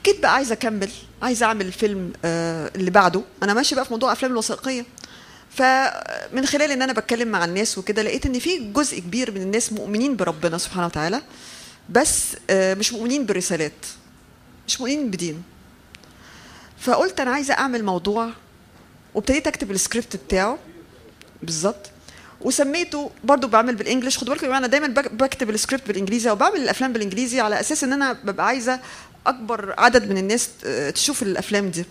جيت بقى عايزه اكمل عايزه اعمل الفيلم آه اللي بعده انا ماشيه بقى في موضوع افلام الوثائقيه فمن خلال ان انا بتكلم مع الناس وكده لقيت ان في جزء كبير من الناس مؤمنين بربنا سبحانه وتعالى بس آه مش مؤمنين بالرسالات مش مؤمنين بدين فقلت انا عايزه اعمل موضوع وابتديت اكتب السكريبت بتاعه بالظبط وسميته برضو بعمل بالانجلش خدوا بالكم انا دايما بك- بكتب السكريبت بالانجليزي او بعمل الافلام بالانجليزي على اساس ان انا ببقى عايزه اكبر عدد من الناس آه، تشوف الافلام دي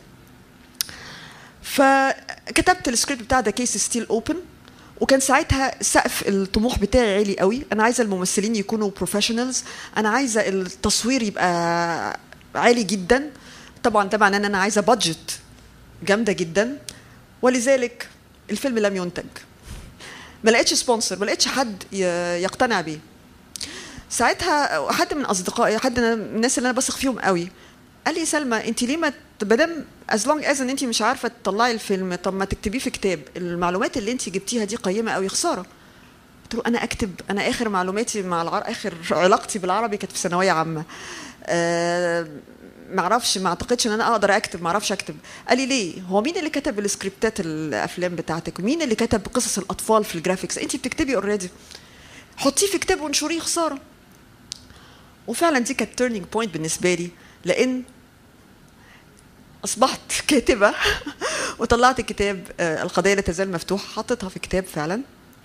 فكتبت السكريبت بتاع ذا كيس ستيل اوبن وكان ساعتها سقف الطموح بتاعي عالي قوي انا عايزه الممثلين يكونوا بروفيشنالز انا عايزه التصوير يبقى عالي جدا طبعا طبعا ان انا عايزه بادجت جامده جدا ولذلك الفيلم لم ينتج ما لقيتش سبونسر ما لقيتش حد ي- يقتنع بيه ساعتها حد من اصدقائي حد من الناس اللي انا بثق فيهم قوي قال لي سلمى انت ليه ما ما دام از لونج از ان انت مش عارفه تطلعي الفيلم طب ما تكتبيه في كتاب المعلومات اللي انت جبتيها دي قيمه قوي خساره قلت له انا اكتب انا اخر معلوماتي مع العر... اخر علاقتي بالعربي كانت في ثانويه عامه أه ما اعرفش ما اعتقدش ان انا اقدر اكتب ما اعرفش اكتب قال لي ليه هو مين اللي كتب السكريبتات الافلام بتاعتك مين اللي كتب قصص الاطفال في الجرافيكس انت بتكتبي اوريدي حطيه في كتاب وانشريه خساره وفعلا دي كانت تيرنينج بوينت بالنسبه لي لان اصبحت كاتبه وطلعت كتاب آه، القضيه لا تزال مفتوحه حطيتها في كتاب فعلا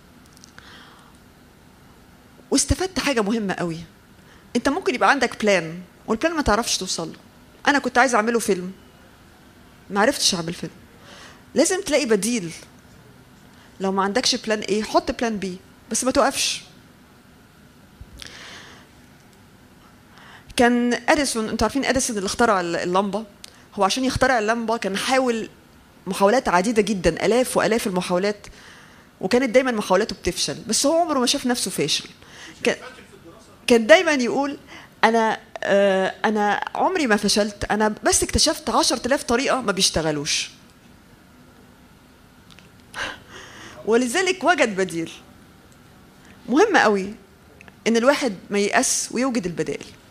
واستفدت حاجه مهمه قوي انت ممكن يبقى عندك بلان والبلان ما تعرفش توصل له انا كنت عايزه اعمله فيلم ما عرفتش اعمل فيلم لازم تلاقي بديل لو ما عندكش بلان ايه حط بلان بي بس ما توقفش كان اديسون انتوا عارفين اديسون اللي اخترع اللمبه هو عشان يخترع اللمبه كان حاول محاولات عديده جدا الاف والاف المحاولات وكانت دايما محاولاته بتفشل بس هو عمره ما شاف نفسه فاشل كان كان دايما يقول انا آه انا عمري ما فشلت انا بس اكتشفت 10000 طريقه ما بيشتغلوش ولذلك وجد بديل مهم قوي ان الواحد ما ييأس ويوجد البدائل